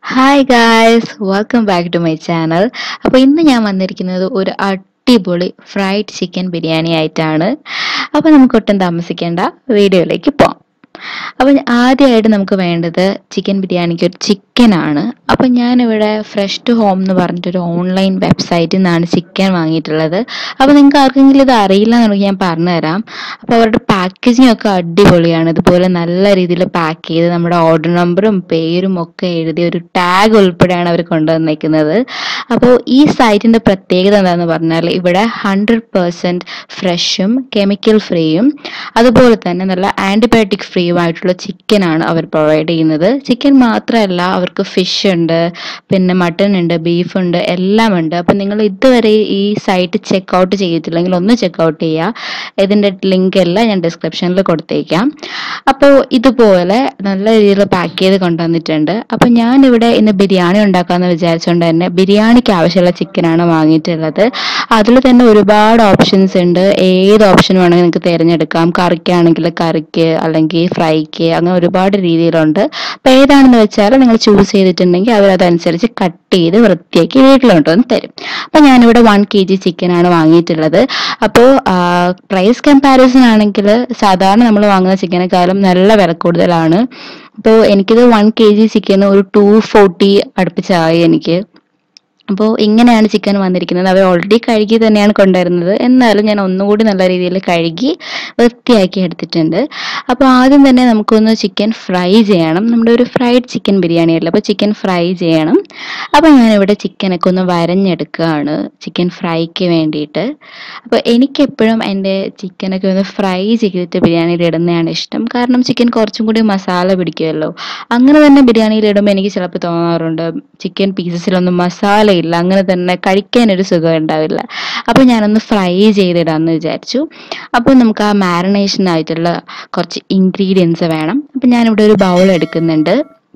hi guys welcome back to my channel അപ്പോൾ ഇന്ന് ഞാൻ വന്നിരിക്കുന്നത് ഒരു അടിപൊളി ഫ്രൈഡ് ചിക്കൻ ബിരിയാണി ആയിട്ടാണ് അപ്പോൾ നമുക്ക് ഒട്ടും താമസിക്കേണ്ട വീഡിയോയിലേക്ക് പോകാം അപ്പോൾ ആദ്യമായിട്ട് നമുക്ക് വേണ്ടത് ചിക്കൻ ബിരിയാണിക്ക് ഒരു ചിക്കനാണ് അപ്പോൾ ഞാനിവിടെ ഫ്രഷ് ടു ഹോം എന്ന് പറഞ്ഞിട്ടൊരു ഓൺലൈൻ വെബ്സൈറ്റിൽ നിന്നാണ് ചിക്കൻ വാങ്ങിയിട്ടുള്ളത് അപ്പോൾ നിങ്ങൾക്ക് ആർക്കെങ്കിലും ഇത് അറിയില്ല എന്നുണ്ടെങ്കിൽ ഞാൻ പറഞ്ഞുതരാം അപ്പോൾ അവരുടെ പാക്കേജിംഗ് ഒക്കെ അടിപൊളിയാണ് ഇതുപോലെ നല്ല രീതിയിൽ പാക്ക് ചെയ്ത് നമ്മുടെ ഓർഡർ നമ്പറും പേരും ഒക്കെ എഴുതി ഒരു ടാഗ് ഉൾപ്പെടെയാണ് അവർ കൊണ്ടുവന്നേക്കുന്നത് അപ്പോൾ ഈ സൈറ്റിന്റെ പ്രത്യേകത എന്താണെന്ന് പറഞ്ഞാൽ ഇവിടെ ഹൺഡ്രഡ് പെർസെൻറ്റ് ഫ്രഷും കെമിക്കൽ ഫ്രീയും അതുപോലെ തന്നെ നല്ല ആൻറ്റിബയോട്ടിക് ഫ്രീയും ആയിട്ടുള്ള ചിക്കനാണ് അവർ പ്രൊവൈഡ് ചെയ്യുന്നത് ചിക്കൻ മാത്രമല്ല അവർക്ക് ഫിഷ് ഉണ്ട് പിന്നെ മട്ടൺ ഉണ്ട് ബീഫ് ഉണ്ട് എല്ലാം ഉണ്ട് അപ്പം നിങ്ങൾ ഇതുവരെ ഈ സൈറ്റ് ചെക്ക് ഔട്ട് ചെയ്തിട്ടില്ലെങ്കിൽ ഒന്ന് ചെക്ക് ഔട്ട് ചെയ്യുക ഇതിൻ്റെ ലിങ്ക് എല്ലാം ഞാൻ ഡിസ്ക്രിപ്ഷനിൽ കൊടുത്തേക്കാം അപ്പോൾ ഇതുപോലെ നല്ല രീതിയിൽ പാക്ക് ചെയ്ത് കൊണ്ടുവന്നിട്ടുണ്ട് അപ്പോൾ ഞാനിവിടെ ഇന്ന് ബിരിയാണി ഉണ്ടാക്കാമെന്ന് വിചാരിച്ചുകൊണ്ട് തന്നെ ബിരിയാണിക്ക് ആവശ്യമുള്ള ചിക്കനാണ് വാങ്ങിയിട്ടുള്ളത് അതിൽ തന്നെ ഒരുപാട് ഓപ്ഷൻസ് ഉണ്ട് ഏത് ഓപ്ഷൻ വേണമെങ്കിൽ നിങ്ങൾക്ക് തിരഞ്ഞെടുക്കാം കറിക്കാണെങ്കിൽ കറിക്ക് അല്ലെങ്കിൽ ഫ്രൈക്ക് അങ്ങനെ ഒരുപാട് രീതിയിലുണ്ട് അപ്പോൾ ഏതാണെന്ന് വെച്ചാൽ നിങ്ങൾ ചൂസ് ചെയ്തിട്ടുണ്ടെങ്കിൽ അവർ അതനുസരിച്ച് കട്ട് ചെയ്ത് വൃത്തിയാക്കി വീട്ടിലോട്ടൊന്ന് തരും അപ്പോൾ ഞാനിവിടെ വൺ കെ ജി ചിക്കനാണ് വാങ്ങിയിട്ടുള്ളത് അപ്പോൾ പ്രൈസ് കമ്പാരിസൺ ആണെങ്കിൽ സാധാരണ നമ്മൾ വാങ്ങുന്ന ചിക്കനേക്കാളും നല്ല വില കൂടുതലാണ് അപ്പോൾ എനിക്കിത് വൺ കെ ജി ചിക്കൻ ഒരു ടു ഫോർട്ടി അടുപ്പിച്ചായി എനിക്ക് അപ്പോൾ ഇങ്ങനെയാണ് ചിക്കൻ വന്നിരിക്കുന്നത് അവർ ഓൾറെഡി കഴുകി തന്നെയാണ് കൊണ്ടുവരുന്നത് എന്നാലും ഞാൻ ഒന്നുകൂടി നല്ല രീതിയിൽ കഴുകി വൃത്തിയാക്കി എടുത്തിട്ടുണ്ട് അപ്പോൾ ആദ്യം തന്നെ നമുക്കൊന്ന് ചിക്കൻ ഫ്രൈ ചെയ്യണം നമ്മുടെ ഒരു ഫ്രൈഡ് ചിക്കൻ ബിരിയാണി അല്ല അപ്പോൾ ചിക്കൻ ഫ്രൈ ചെയ്യണം അപ്പോൾ ഞാനിവിടെ ചിക്കനൊക്കെ ഒന്ന് വരഞ്ഞെടുക്കുകയാണ് ചിക്കൻ ഫ്രൈക്ക് വേണ്ടിയിട്ട് അപ്പോൾ എനിക്കെപ്പോഴും എൻ്റെ ചിക്കനൊക്കെ ഒന്ന് ഫ്രൈ ചെയ്തിട്ട് ബിരിയാണിയിൽ ഇടുന്നതാണ് ഇഷ്ടം കാരണം ചിക്കൻ കുറച്ചും കൂടി മസാല പിടിക്കുമല്ലോ അങ്ങനെ തന്നെ ബിരിയാണിയിൽ ഇടുമ്പോൾ എനിക്ക് ചിലപ്പോൾ തോന്നാറുണ്ട് ചിക്കൻ പീസസിലൊന്നും മസാല ഇല്ല അങ്ങനെ തന്നെ കഴിക്കാനൊരു സുഖം ഉണ്ടാവില്ല അപ്പോൾ ഞാനൊന്ന് ഫ്രൈ ചെയ്തിടാമെന്ന് വിചാരിച്ചു അപ്പോൾ നമുക്ക് ആ മാരിനേഷനായിട്ടുള്ള കുറച്ച് ഇൻഗ്രീഡിയൻസ് വേണം അപ്പോൾ ഞാനിവിടെ ഒരു ബൗൾ എടുക്കുന്നുണ്ട്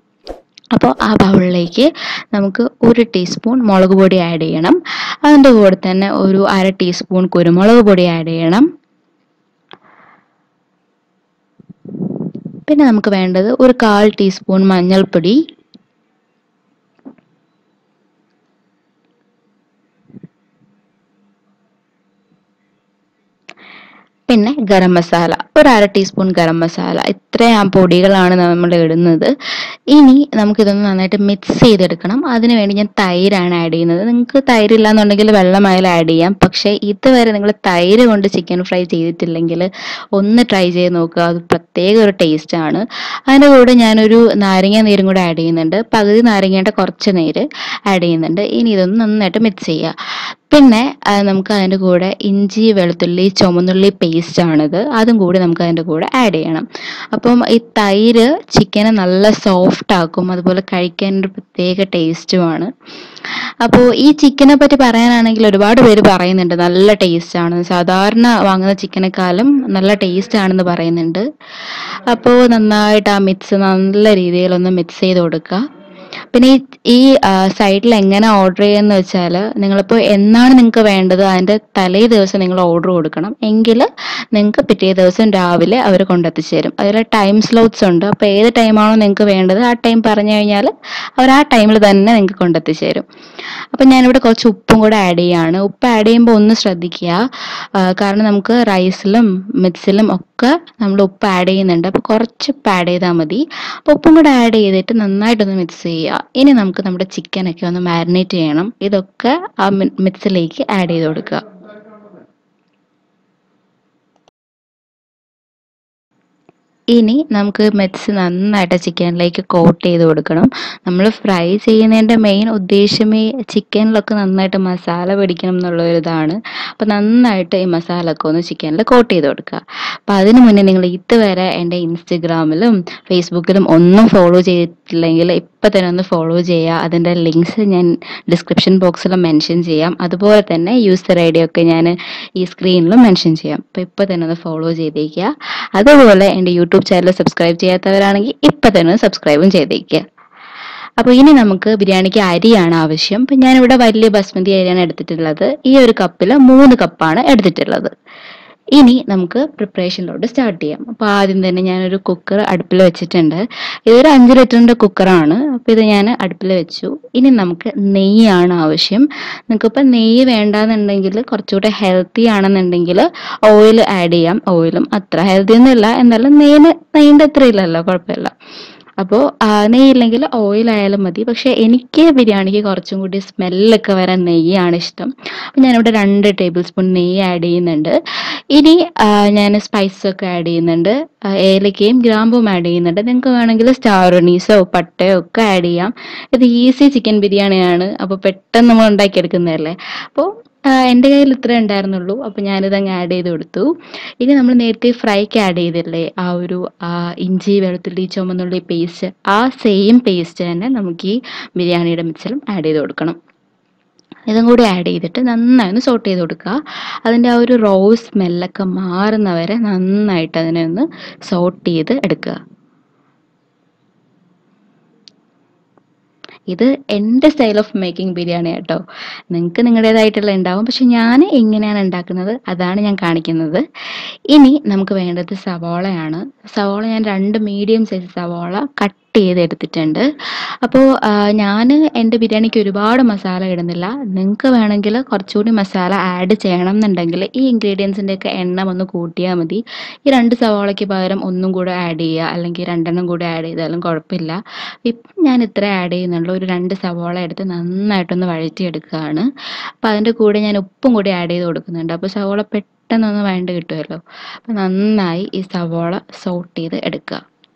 അപ്പോൾ ആ ബൗളിലേക്ക് നമുക്ക് ഒരു ടീസ്പൂൺ മുളക് പൊടി ആഡ് ചെയ്യണം അതിൻ്റെ കൂടെ തന്നെ ഒരു അര ടീസ്പൂൺ കുരുമുളക് പൊടി ആഡ് ചെയ്യണം പിന്നെ നമുക്ക് വേണ്ടത് ഒരു കാൽ ടീസ്പൂൺ മഞ്ഞൾപ്പൊടി പിന്നെ ഗരം മസാല ഒരു അര ടീസ്പൂൺ ഗരം മസാല ഇത്രയും പൊടികളാണ് നമ്മൾ ഇടുന്നത് ഇനി നമുക്കിതൊന്ന് നന്നായിട്ട് മിക്സ് ചെയ്തെടുക്കണം അതിന് വേണ്ടി ഞാൻ തൈരാണ് ആഡ് ചെയ്യുന്നത് നിങ്ങൾക്ക് തൈര് ഇല്ലാന്നുണ്ടെങ്കിൽ വെള്ളമായാലും ആഡ് ചെയ്യാം പക്ഷേ ഇതുവരെ നിങ്ങൾ തൈര് കൊണ്ട് ചിക്കൻ ഫ്രൈ ചെയ്തിട്ടില്ലെങ്കിൽ ഒന്ന് ട്രൈ ചെയ്ത് നോക്കുക അത് പ്രത്യേക ഒരു ടേസ്റ്റ് ആണ് അതിൻ്റെ കൂടെ ഞാനൊരു നാരങ്ങ നീരും കൂടെ ആഡ് ചെയ്യുന്നുണ്ട് പകുതി നാരങ്ങയുടെ കുറച്ച് നീര് ആഡ് ചെയ്യുന്നുണ്ട് ഇനി ഇതൊന്ന് നന്നായിട്ട് മിക്സ് ചെയ്യുക പിന്നെ നമുക്ക് അതിൻ്റെ കൂടെ ഇഞ്ചി വെളുത്തുള്ളി ചുമന്നുള്ളി പേസ്റ്റ് ആണിത് അതും കൂടി നമുക്ക് അതിൻ്റെ കൂടെ ആഡ് ചെയ്യണം അപ്പം ഈ തൈര് ചിക്കനെ നല്ല സോഫ്റ്റ് ആക്കും അതുപോലെ കഴിക്കാൻ ഒരു പ്രത്യേക ടേസ്റ്റുമാണ് അപ്പോൾ ഈ ചിക്കനെ പറ്റി പറയാനാണെങ്കിൽ ഒരുപാട് പേര് പറയുന്നുണ്ട് നല്ല ടേസ്റ്റ് ആണ് സാധാരണ വാങ്ങുന്ന ചിക്കനേക്കാളും നല്ല ടേസ്റ്റ് ആണെന്ന് പറയുന്നുണ്ട് അപ്പോൾ നന്നായിട്ട് ആ മിക്സ് നല്ല രീതിയിലൊന്ന് മിക്സ് ചെയ്ത് കൊടുക്കുക പിന്നെ ഈ ഈ സൈറ്റിൽ എങ്ങനെ ഓർഡർ ചെയ്യുന്നത് വെച്ചാൽ നിങ്ങളിപ്പോൾ എന്നാണ് നിങ്ങൾക്ക് വേണ്ടത് അതിൻ്റെ തലേ ദിവസം നിങ്ങൾ ഓർഡർ കൊടുക്കണം എങ്കിൽ നിങ്ങൾക്ക് പിറ്റേ ദിവസം രാവിലെ അവർ കൊണ്ടെത്തിച്ച് തരും അതിൽ ടൈം സ്ലോട്ട്സ് ഉണ്ട് അപ്പോൾ ഏത് ടൈമാണോ നിങ്ങൾക്ക് വേണ്ടത് ആ ടൈം പറഞ്ഞു കഴിഞ്ഞാൽ അവർ ആ ടൈമിൽ തന്നെ നിങ്ങൾക്ക് കൊണ്ടെത്തിച്ച് തരും അപ്പം ഞാനിവിടെ കുറച്ച് ഉപ്പും കൂടെ ആഡ് ചെയ്യാണ് ഉപ്പ് ആഡ് ചെയ്യുമ്പോൾ ഒന്ന് ശ്രദ്ധിക്കുക കാരണം നമുക്ക് റൈസിലും മിക്സിലും ഒക്കെ നമ്മൾ ഉപ്പ് ആഡ് ചെയ്യുന്നുണ്ട് അപ്പോൾ കുറച്ച് ഉപ്പ് ആഡ് ചെയ്താൽ മതി അപ്പോൾ ഉപ്പും കൂടെ ആഡ് ചെയ്തിട്ട് നന്നായിട്ടൊന്ന് മിക്സ് ചെയ്യുക ഇനി നമുക്ക് നമ്മുടെ ചിക്കനൊക്കെ ഒന്ന് മാരിനേറ്റ് ചെയ്യണം ഇതൊക്കെ ആ മിക്സിലേക്ക് ആഡ് ചെയ്ത് കൊടുക്കുക ഇനി നമുക്ക് മെത്സ് നന്നായിട്ട് ചിക്കനിലേക്ക് കോട്ട് ചെയ്ത് കൊടുക്കണം നമ്മൾ ഫ്രൈ ചെയ്യുന്നതിൻ്റെ മെയിൻ ഉദ്ദേശമേ ചിക്കനിലൊക്കെ നന്നായിട്ട് മസാല പിടിക്കണം എന്നുള്ള ഒരു ഇതാണ് അപ്പോൾ നന്നായിട്ട് ഈ മസാല ഒക്കെ ഒന്ന് ചിക്കനിൽ കോട്ട് ചെയ്ത് കൊടുക്കുക അപ്പോൾ അതിന് മുന്നേ നിങ്ങൾ ഇതുവരെ എൻ്റെ ഇൻസ്റ്റഗ്രാമിലും ഫേസ്ബുക്കിലും ഒന്നും ഫോളോ ചെയ്തിട്ടില്ലെങ്കിൽ ഇപ്പം തന്നെ ഒന്ന് ഫോളോ ചെയ്യുക അതിൻ്റെ ലിങ്ക്സ് ഞാൻ ഡിസ്ക്രിപ്ഷൻ ബോക്സിൽ മെൻഷൻ ചെയ്യാം അതുപോലെ തന്നെ യൂസർ ഐ ഡി ഒക്കെ ഞാൻ ഈ സ്ക്രീനിലും മെൻഷൻ ചെയ്യാം അപ്പോൾ ഇപ്പോൾ തന്നെ ഒന്ന് ഫോളോ ചെയ്തേക്കുക അതുപോലെ എൻ്റെ യൂട്യൂബ് ചാനൽ സബ്സ്ക്രൈബ് ചെയ്യാത്തവരാണെങ്കിൽ ഇപ്പം തന്നെ സബ്സ്ക്രൈബും ചെയ്തേക്കുക അപ്പോൾ ഇനി നമുക്ക് ബിരിയാണിക്ക് അരിയാണ് ആവശ്യം അപ്പം ഞാനിവിടെ വലിയ ബസ്മതി അരിയാണ് എടുത്തിട്ടുള്ളത് ഈ ഒരു കപ്പിൽ മൂന്ന് കപ്പാണ് എടുത്തിട്ടുള്ളത് ഇനി നമുക്ക് പ്രിപ്പറേഷനിലോട്ട് സ്റ്റാർട്ട് ചെയ്യാം അപ്പോൾ ആദ്യം തന്നെ ഞാനൊരു കുക്കർ അടുപ്പിൽ വെച്ചിട്ടുണ്ട് ഇതൊരു അഞ്ച് ലിറ്ററിൻ്റെ കുക്കറാണ് അപ്പോൾ ഇത് ഞാൻ അടുപ്പിൽ വെച്ചു ഇനി നമുക്ക് നെയ്യാണ് ആവശ്യം നിങ്ങൾക്കിപ്പോൾ നെയ്യ് വേണ്ടാന്നുണ്ടെങ്കിൽ കുറച്ചുകൂടെ ഹെൽത്തി ആണെന്നുണ്ടെങ്കിൽ ഓയിൽ ആഡ് ചെയ്യാം ഓയിലും അത്ര ഹെൽത്തി ഒന്നുമില്ല എന്നാലും നെയ്യിന് നെയ്യിൻ്റെ അത്ര ഇല്ലല്ലോ കുഴപ്പമില്ല അപ്പോൾ നെയ്യില്ലെങ്കിൽ ഓയിൽ ആയാലും മതി പക്ഷേ എനിക്ക് ബിരിയാണിക്ക് കുറച്ചും കൂടി സ്മെല്ലൊക്കെ വരാൻ നെയ്യാണ് ഇഷ്ടം അപ്പം ഞാനിവിടെ രണ്ട് ടേബിൾ സ്പൂൺ നെയ്യ് ആഡ് ചെയ്യുന്നുണ്ട് ഇനി ആ, ഞാൻ സ്പൈസസ് ഒക്കെ ആഡ് ചെയ്യുന്നുണ്ട് ആ, ഏലക്കയും ഗ്രാമ്പും ആഡ് ചെയ്യുന്നുണ്ട് നിങ്ങൾക്ക് വേണമെങ്കിൽ സ്റ്റാർ അനീസോ പട്ടയോ ഒക്കെ ആഡ് ചെയ്യാം ഇത് ഈസി ചിക്കൻ ബിരിയാണിയാണ് അപ്പോൾ പെട്ടെന്ന് നമ്മൾ ഉണ്ടാക്കിയെടുക്കുന്നതല്ലേ അപ്പോൾ എൻ്റെ കയ്യിൽ ഇത്രേ ഉണ്ടായിരുന്നുള്ളൂ അപ്പോൾ ഞാനിത് അങ്ങ് ആഡ് ചെയ്ത് കൊടുത്തു ഇനി നമ്മൾ നേരത്തെ ഫ്രൈക്ക് ആഡ് ചെയ്തില്ലേ ആ ഒരു ആ, ഇഞ്ചി വെളുത്തുള്ളി ചുമന്നുള്ളി പേസ്റ്റ് ആ സെയിം പേസ്റ്റ് തന്നെ നമുക്ക് ഈ ബിരിയാണിയുടെ മിക്സിലും ആഡ് ചെയ്ത് കൊടുക്കണം ഇതും കൂടി ആഡ് ചെയ്തിട്ട് നന്നായി ഒന്ന് സോട്ട് ചെയ്ത് കൊടുക്കുക അതിൻ്റെ ആ ഒരു റോ സ്മെല്ലൊക്കെ മാറുന്നവരെ നന്നായിട്ട് അതിനെ ഒന്ന് സോട്ട് ചെയ്ത് എടുക്കുക ഇത് എൻ്റെ സ്റ്റൈൽ ഓഫ് മേക്കിംഗ് ബിരിയാണി കേട്ടോ നിങ്ങൾക്ക് നിങ്ങളുടേതായിട്ടുള്ള ഉണ്ടാവും പക്ഷെ ഞാൻ എങ്ങനെയാണ് ഉണ്ടാക്കുന്നത് അതാണ് ഞാൻ കാണിക്കുന്നത് ഇനി നമുക്ക് വേണ്ടത് സവോളയാണ് സവോള ഞാൻ രണ്ട് മീഡിയം സൈസ് സവോള കട്ട് ചെയ്ത് എടുത്തിട്ടുണ്ട് അപ്പോൾ ഞാൻ എൻ്റെ ബിരിയാണിക്ക് ഒരുപാട് മസാല ഇടുന്നില്ല നിങ്ങൾക്ക് വേണമെങ്കിൽ കുറച്ചുകൂടി മസാല ആഡ് ചെയ്യണം എന്നുണ്ടെങ്കിൽ ഈ ഇൻഗ്രീഡിയൻസിൻ്റെയൊക്കെ എണ്ണം ഒന്ന് കൂട്ടിയാൽ മതി ഈ രണ്ട് സവോളയ്ക്ക് പകരം ഒന്നും കൂടെ ആഡ് ചെയ്യുക അല്ലെങ്കിൽ രണ്ടെണ്ണം കൂടെ ആഡ് ചെയ്താലും കുഴപ്പമില്ല ഇപ്പം ഞാൻ ഇത്ര ആഡ് ചെയ്യുന്നുള്ളൂ ഒരു രണ്ട് സവോള എടുത്ത് നന്നായിട്ടൊന്ന് വഴറ്റിയെടുക്കുകയാണ് അപ്പം അതിൻ്റെ കൂടെ ഞാൻ ഉപ്പും കൂടി ആഡ് ചെയ്ത് കൊടുക്കുന്നുണ്ട് അപ്പോൾ സവോള പെട്ടെന്നൊന്ന് വഴണ്ട് കിട്ടുമല്ലോ അപ്പം നന്നായി ഈ സവോള സോട്ട് ചെയ്ത് എടുക്കുക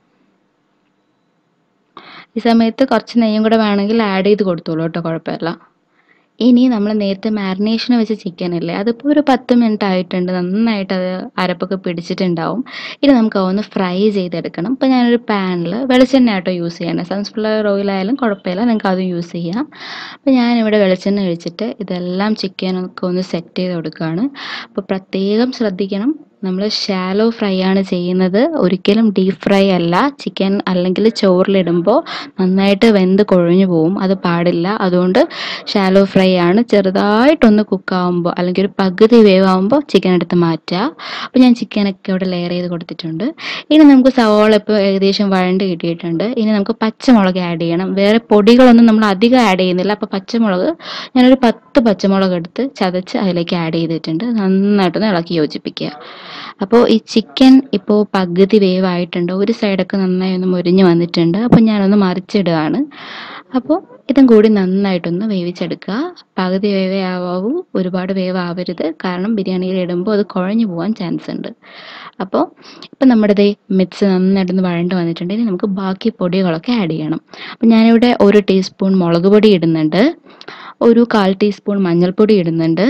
ഈ സമയത്ത് കുറച്ച് നെയ്യും കൂടെ വേണമെങ്കിൽ ആഡ് ചെയ്ത് കൊടുത്തോളൂ കേട്ടോ കുഴപ്പമില്ല ഇനി നമ്മൾ നേരത്തെ മാരിനേഷന് വെച്ച ചിക്കൻ ഇല്ലേ അതിപ്പോൾ ഒരു പത്ത് മിനിറ്റ് ആയിട്ടുണ്ട് നന്നായിട്ട് അത് അരപ്പൊക്കെ പിടിച്ചിട്ടുണ്ടാവും ഇനി നമുക്ക് അതൊന്ന് ഫ്രൈ ചെയ്തെടുക്കണം അപ്പോൾ ഞാനൊരു പാനിൽ വെളിച്ചെണ്ണ ആട്ടോ യൂസ് ചെയ്യണം സൺഫ്ലവർ ഓയിൽ ആയാലും കുഴപ്പമില്ല നിങ്ങൾക്ക് അത് യൂസ് ചെയ്യാം അപ്പോൾ ഞാനിവിടെ വെളിച്ചെണ്ണ ഒഴിച്ചിട്ട് ഇതെല്ലാം ചിക്കനൊക്കെ ഒന്ന് സെറ്റ് ചെയ്ത് കൊടുക്കുകയാണ് അപ്പോൾ പ്രത്യേകം ശ്രദ്ധിക്കണം നമ്മൾ ഷാലോ ഫ്രൈ ആണ് ചെയ്യുന്നത് ഒരിക്കലും ഡീപ്പ് ഫ്രൈ അല്ല ചിക്കൻ അല്ലെങ്കിൽ ചോറിലിടുമ്പോൾ നന്നായിട്ട് വെന്ത് കുഴഞ്ഞു പോവും അത് പാടില്ല അതുകൊണ്ട് ഷാലോ ഫ്രൈ ആണ് ചെറുതായിട്ടൊന്ന് കുക്കാവുമ്പോൾ അല്ലെങ്കിൽ ഒരു പകുതി വേവാകുമ്പോൾ ചിക്കൻ എടുത്ത് മാറ്റുക അപ്പോൾ ഞാൻ ചിക്കനൊക്കെ ഇവിടെ ലെയർ ചെയ്ത് കൊടുത്തിട്ടുണ്ട് ഇനി നമുക്ക് സവോള ഇപ്പോൾ ഏകദേശം വഴണ്ട് കിട്ടിയിട്ടുണ്ട് ഇനി നമുക്ക് പച്ചമുളക് ആഡ് ചെയ്യണം വേറെ പൊടികളൊന്നും നമ്മൾ അധികം ആഡ് ചെയ്യുന്നില്ല അപ്പോൾ പച്ചമുളക് ഞാനൊരു പത്ത് പച്ചമുളക് എടുത്ത് ചതച്ച് അതിലേക്ക് ആഡ് ചെയ്തിട്ടുണ്ട് നന്നായിട്ടൊന്ന് ഇളക്കി യോജിപ്പിക്കുക അപ്പോൾ ഈ ചിക്കൻ ഇപ്പോൾ പകുതി വേവായിട്ടുണ്ട് ഒരു സൈഡൊക്കെ നന്നായി ഒന്ന് മുരിഞ്ഞ് വന്നിട്ടുണ്ട് അപ്പോൾ ഞാനൊന്ന് മറിച്ചിടുകയാണ് അപ്പോൾ ഇതും കൂടി നന്നായിട്ടൊന്ന് വേവിച്ചെടുക്കുക പകുതി വേവേ ആവാവൂ ഒരുപാട് വേവാവരുത് കാരണം ബിരിയാണിയിൽ ഇടുമ്പോൾ അത് കുഴഞ്ഞു പോകാൻ ചാൻസ് ഉണ്ട് അപ്പോൾ ഇപ്പം നമ്മുടെ ദേ മിക്സ് നന്നായിട്ടൊന്ന് വഴണ്ട് വന്നിട്ടുണ്ട് ഇനി നമുക്ക് ബാക്കി പൊടികളൊക്കെ ആഡ് ചെയ്യണം അപ്പം ഞാനിവിടെ ഒരു ടീസ്പൂൺ മുളക് പൊടി ഇടുന്നുണ്ട് ഒരു കാൽ ടീസ്പൂൺ മഞ്ഞൾപ്പൊടി ഇടുന്നുണ്ട്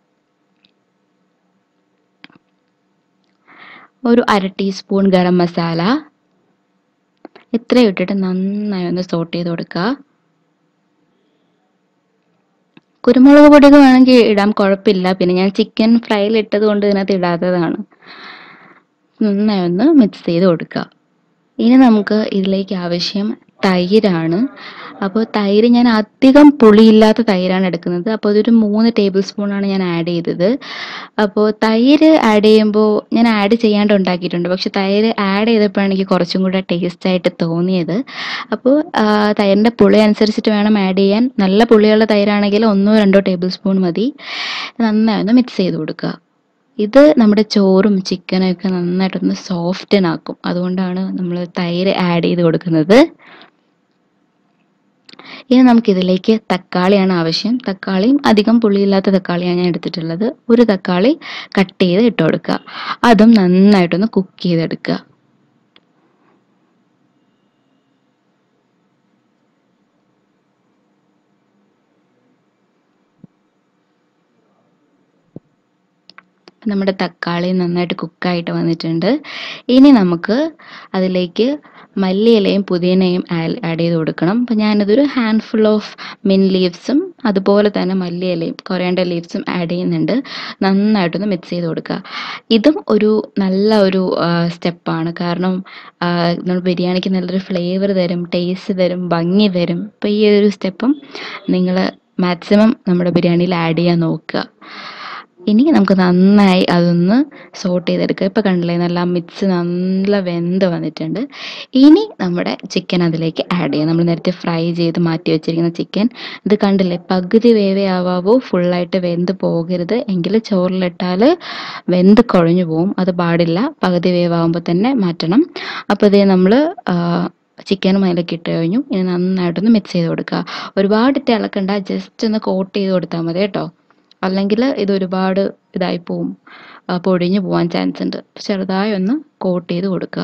ഒരു അര ടീസ്പൂൺ ഗരം മസാല ഇത്രയും ഇട്ടിട്ട് നന്നായി ഒന്ന് സോട്ട് ചെയ്ത് കൊടുക്കുക കുരുമുളക് പൊടിയൊക്കെ വേണമെങ്കിൽ ഇടാം കുഴപ്പമില്ല പിന്നെ ഞാൻ ചിക്കൻ ഫ്രൈയിൽ ഇട്ടത് കൊണ്ട് ഇതിനകത്ത് ഇടാത്തതാണ് നന്നായി ഒന്ന് മിക്സ് ചെയ്ത് കൊടുക്കുക ഇനി നമുക്ക് ഇതിലേക്ക് ആവശ്യം തൈരാണ് അപ്പോൾ തൈര് ഞാൻ അധികം പുളിയില്ലാത്ത തൈരാണ് എടുക്കുന്നത് അപ്പോൾ അതൊരു മൂന്ന് ടേബിൾ സ്പൂണാണ് ഞാൻ ആഡ് ചെയ്തത് അപ്പോൾ തൈര് ആഡ് ചെയ്യുമ്പോൾ ഞാൻ ആഡ് ചെയ്യാണ്ട് ഉണ്ടാക്കിയിട്ടുണ്ട് പക്ഷെ തൈര് ആഡ് ചെയ്തപ്പോഴാണ് എനിക്ക് കുറച്ചും കൂടെ ടേസ്റ്റ് ആയിട്ട് തോന്നിയത് അപ്പോൾ തൈരിൻ്റെ പുളി അനുസരിച്ചിട്ട് വേണം ആഡ് ചെയ്യാൻ നല്ല പുളിയുള്ള തൈരാണെങ്കിൽ ഒന്നോ രണ്ടോ ടേബിൾ സ്പൂൺ മതി നന്നായി ഒന്ന് മിക്സ് ചെയ്ത് കൊടുക്കുക ഇത് നമ്മുടെ ചോറും ചിക്കനും ഒക്കെ നന്നായിട്ടൊന്ന് സോഫ്റ്റനാക്കും അതുകൊണ്ടാണ് നമ്മൾ തൈര് ആഡ് ചെയ്ത് കൊടുക്കുന്നത് ഇനി നമുക്കിതിലേക്ക് തക്കാളിയാണ് ആവശ്യം തക്കാളിയും അധികം പുളിയില്ലാത്ത തക്കാളിയാണ് ഞാൻ എടുത്തിട്ടുള്ളത് ഒരു തക്കാളി കട്ട് ചെയ്ത് ഇട്ട് കൊടുക്കുക അതും നന്നായിട്ടൊന്ന് കുക്ക് ചെയ്തെടുക്കുക നമ്മുടെ തക്കാളി നന്നായിട്ട് കുക്കായിട്ട് വന്നിട്ടുണ്ട് ഇനി നമുക്ക് അതിലേക്ക് മല്ലിയിലയും പുതിനയും ആഡ് ചെയ്ത് കൊടുക്കണം അപ്പം ഞാനിതൊരു ഹാൻഡ് ഫുൾ ഓഫ് മിൻ ലീവ്സും അതുപോലെ തന്നെ മല്ലിയിലയും കൊറിയാണ്ടർ ലീവ്സും ആഡ് ചെയ്യുന്നുണ്ട് നന്നായിട്ടൊന്ന് മിക്സ് ചെയ്ത് കൊടുക്കുക ഇതും ഒരു നല്ല ഒരു സ്റ്റെപ്പാണ് കാരണം നമ്മൾ ബിരിയാണിക്ക് നല്ലൊരു ഫ്ലേവർ തരും ടേസ്റ്റ് തരും ഭംഗി തരും അപ്പോൾ ഈ ഒരു സ്റ്റെപ്പും നിങ്ങൾ മാക്സിമം നമ്മുടെ ബിരിയാണിയിൽ ആഡ് ചെയ്യാൻ നോക്കുക ഇനി നമുക്ക് നന്നായി അതൊന്ന് സോട്ട് ചെയ്തെടുക്കുക ഇപ്പോൾ കണ്ടില്ലേ നല്ല മിക്സ് നല്ല വെന്ത് വന്നിട്ടുണ്ട് ഇനി നമ്മുടെ ചിക്കൻ അതിലേക്ക് ആഡ് ചെയ്യാം നമ്മൾ നേരത്തെ ഫ്രൈ ചെയ്ത് മാറ്റി വെച്ചിരിക്കുന്ന ചിക്കൻ ഇത് കണ്ടില്ലേ പകുതി വേവേ ആവാവോ ഫുള്ളായിട്ട് വെന്ത് പോകരുത് എങ്കിൽ ചോറിലിട്ടാൽ വെന്ത് കുഴഞ്ഞു പോവും അത് പാടില്ല പകുതി വേവാകുമ്പോൾ തന്നെ മാറ്റണം അപ്പോൾ ഇതേ നമ്മൾ ചിക്കനും അതിലേക്ക് ഇട്ട് കഴിഞ്ഞു ഇനി നന്നായിട്ടൊന്ന് മിക്സ് ചെയ്ത് കൊടുക്കുക ഒരുപാട് ഇട്ട് ഇളക്കണ്ട ജസ്റ്റ് ഒന്ന് കോട്ട് ചെയ്ത് കൊടുത്താൽ മതി കേട്ടോ അല്ലെങ്കിൽ ഇത് ഒരുപാട് ഇതായി പോവും ആ, പൊടിഞ്ഞു പോവാൻ ചാൻസ് ഉണ്ട് ചെറുതായി ഒന്ന് കോട്ട് ചെയ്ത് കൊടുക്കുക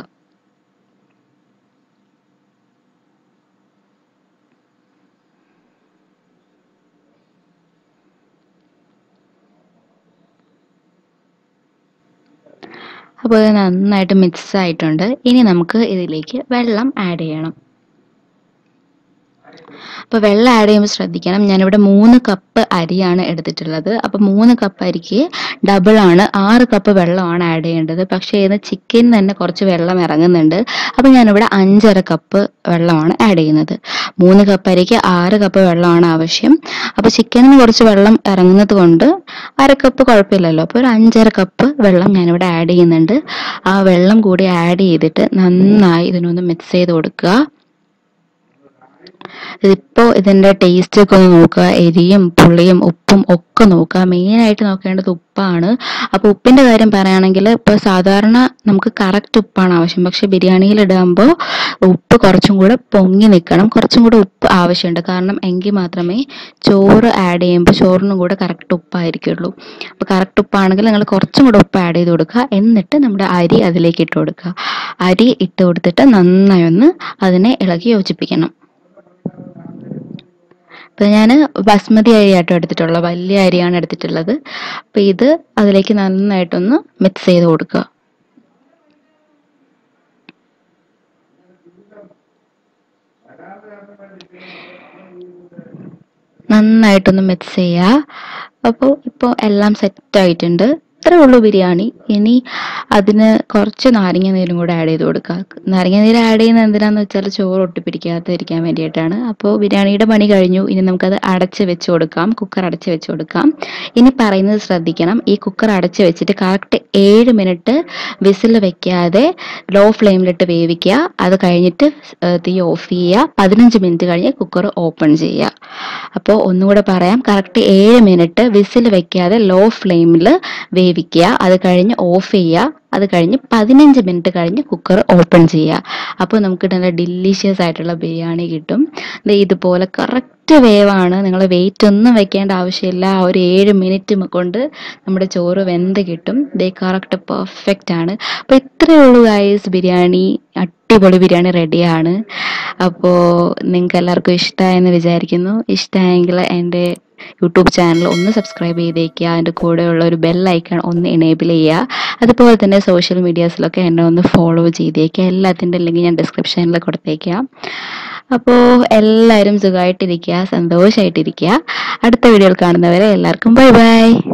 അപ്പോൾ ഇത് നന്നായിട്ട് മിക്സ് ആയിട്ടുണ്ട് ഇനി നമുക്ക് ഇതിലേക്ക് വെള്ളം ആഡ് ചെയ്യണം അപ്പോൾ വെള്ളം ആഡ് ചെയ്യുമ്പോൾ ശ്രദ്ധിക്കണം ഞാനിവിടെ മൂന്ന് കപ്പ് അരിയാണ് എടുത്തിട്ടുള്ളത് അപ്പോൾ മൂന്ന് കപ്പ് അരിക്ക് ഡബിൾ ആണ് ആറ് കപ്പ് വെള്ളമാണ് ആഡ് ചെയ്യേണ്ടത് പക്ഷേ ഇതിന് ചിക്കൻ തന്നെ കുറച്ച് വെള്ളം ഇറങ്ങുന്നുണ്ട് അപ്പോൾ ഞാനിവിടെ അഞ്ചര കപ്പ് വെള്ളമാണ് ആഡ് ചെയ്യുന്നത് മൂന്ന് കപ്പ് അരിക്ക് ആറ് കപ്പ് വെള്ളമാണ് ആവശ്യം അപ്പോൾ ചിക്കനിന് കുറച്ച് വെള്ളം ഇറങ്ങുന്നത് കൊണ്ട് അര കപ്പ് കുഴപ്പമില്ലല്ലോ അപ്പോൾ ഒരു അഞ്ചര കപ്പ് വെള്ളം ഞാനിവിടെ ആഡ് ചെയ്യുന്നുണ്ട് ആ വെള്ളം കൂടി ആഡ് ചെയ്തിട്ട് നന്നായി ഇതിനൊന്ന് മിക്സ് ചെയ്ത് കൊടുക്കുക ഇതിപ്പോൾ ഇതിൻ്റെ ടേസ്റ്റ് ഒക്കെ ഒന്ന് നോക്കുക എരിയും പുളിയും ഉപ്പും ഒക്കെ നോക്കുക മെയിനായിട്ട് നോക്കേണ്ടത് ഉപ്പാണ് അപ്പോൾ ഉപ്പിൻ്റെ കാര്യം പറയുകയാണെങ്കിൽ ഇപ്പോൾ സാധാരണ നമുക്ക് കറക്റ്റ് ഉപ്പാണ് ആവശ്യം പക്ഷേ ബിരിയാണിയിൽ ഇടുമ്പോൾ ഉപ്പ് കുറച്ചും കൂടെ പൊങ്ങി നിൽക്കണം കുറച്ചും കൂടെ ഉപ്പ് ആവശ്യമുണ്ട് കാരണം എങ്കിൽ മാത്രമേ ചോറ് ആഡ് ചെയ്യുമ്പോൾ ചോറിനും കൂടെ കറക്റ്റ് ഉപ്പായിരിക്കുള്ളൂ അപ്പോൾ കറക്റ്റ് ഉപ്പാണെങ്കിൽ നിങ്ങൾ കുറച്ചും കൂടെ ഉപ്പ് ആഡ് ചെയ്ത് കൊടുക്കുക എന്നിട്ട് നമ്മുടെ അരി അതിലേക്ക് ഇട്ട് കൊടുക്കുക അരി ഇട്ട് കൊടുത്തിട്ട് നന്നായി ഒന്ന് അതിനെ ഇളക്കി യോജിപ്പിക്കണം ഇപ്പം ഞാൻ ബസ്മതി അരിയാട്ടോ എടുത്തിട്ടുള്ളത് വലിയ അരിയാണ് എടുത്തിട്ടുള്ളത് അപ്പം ഇത് അതിലേക്ക് നന്നായിട്ടൊന്ന് മിക്സ് ചെയ്ത് കൊടുക്കുക നന്നായിട്ടൊന്ന് മിക്സ് ചെയ്യുക അപ്പോൾ ഇപ്പോൾ എല്ലാം സെറ്റ് ആയിട്ടുണ്ട് ഇത്രേ ഉള്ളൂ ബിരിയാണി ഇനി അതിന് കുറച്ച് നാരങ്ങ നീരും കൂടെ ആഡ് ചെയ്ത് കൊടുക്കുക നാരങ്ങ നീര് ആഡ് ചെയ്യുന്നത് എന്തിനാന്ന് വെച്ചാൽ ചോറ് ഒട്ടിപ്പിടിക്കാതിരിക്കാൻ വേണ്ടിയിട്ടാണ് അപ്പോൾ ബിരിയാണിയുടെ പണി കഴിഞ്ഞു ഇനി നമുക്കത് അടച്ച് വെച്ച് കൊടുക്കാം കുക്കർ അടച്ച് വെച്ച് കൊടുക്കാം ഇനി പറയുന്നത് ശ്രദ്ധിക്കണം ഈ കുക്കർ അടച്ച് വെച്ചിട്ട് കറക്റ്റ് ഏഴ് മിനിറ്റ് വിസിൽ വെക്കാതെ ലോ ഫ്ലെയിമിലിട്ട് വേവിക്കുക അത് കഴിഞ്ഞിട്ട് ഏഹ് തീ ഓഫ് ചെയ്യുക പതിനഞ്ച് മിനിറ്റ് കഴിഞ്ഞ് കുക്കർ ഓപ്പൺ ചെയ്യുക അപ്പോൾ ഒന്നുകൂടെ പറയാം കറക്റ്റ് ഏഴ് മിനിറ്റ് വിസിൽ വെക്കാതെ ലോ ഫ്ലെയിമിൽ വേവിക്കുക അത് കഴിഞ്ഞ് ഓഫ് ചെയ്യുക അത് കഴിഞ്ഞ് പതിനഞ്ച് മിനിറ്റ് കഴിഞ്ഞ് കുക്കർ ഓപ്പൺ ചെയ്യുക അപ്പോൾ നമുക്ക് നല്ല ഡിലീഷ്യസ് ആയിട്ടുള്ള ബിരിയാണി കിട്ടും ദേ ഇതുപോലെ കറക്റ്റ് വേവാണ് നിങ്ങൾ വെയിറ്റ് ഒന്നും വെക്കേണ്ട ആവശ്യമില്ല ആ ഒരു ഏഴ് മിനിറ്റ് കൊണ്ട് നമ്മുടെ ചോറ് വെന്ത് കിട്ടും ദേ കറക്റ്റ് പെർഫെക്റ്റ് ആണ് അപ്പോൾ ഇത്രയേ ഉള്ളൂ ഗൈസ് ബിരിയാണി അടിപൊളി ബിരിയാണി റെഡിയാണ് അപ്പോൾ നിങ്ങൾക്ക് എല്ലാവർക്കും ഇഷ്ടമായെന്ന് വിചാരിക്കുന്നു ഇഷ്ടമായെങ്കിൽ എൻ്റെ യൂട്യൂബ് ചാനൽ ഒന്ന് സബ്സ്ക്രൈബ് ചെയ്തേക്കുക അതിൻ്റെ കൂടെയുള്ള ഒരു ബെൽ ഐക്കൺ ഒന്ന് എനേബിൾ ചെയ്യുക അതുപോലെ തന്നെ സോഷ്യൽ മീഡിയാസിലൊക്കെ എന്നെ ഒന്ന് ഫോളോ ചെയ്തേക്കുക എല്ലാത്തിൻ്റെ ലിങ്ക് ഞാൻ ഡിസ്ക്രിപ്ഷനിൽ കൊടുത്തേക്കാം അപ്പോൾ എല്ലാവരും സുഖമായിട്ടിരിക്കുക സന്തോഷമായിട്ടിരിക്കുക അടുത്ത വീഡിയോയിൽ കാണുന്നവരെ എല്ലാവർക്കും ബൈ ബൈ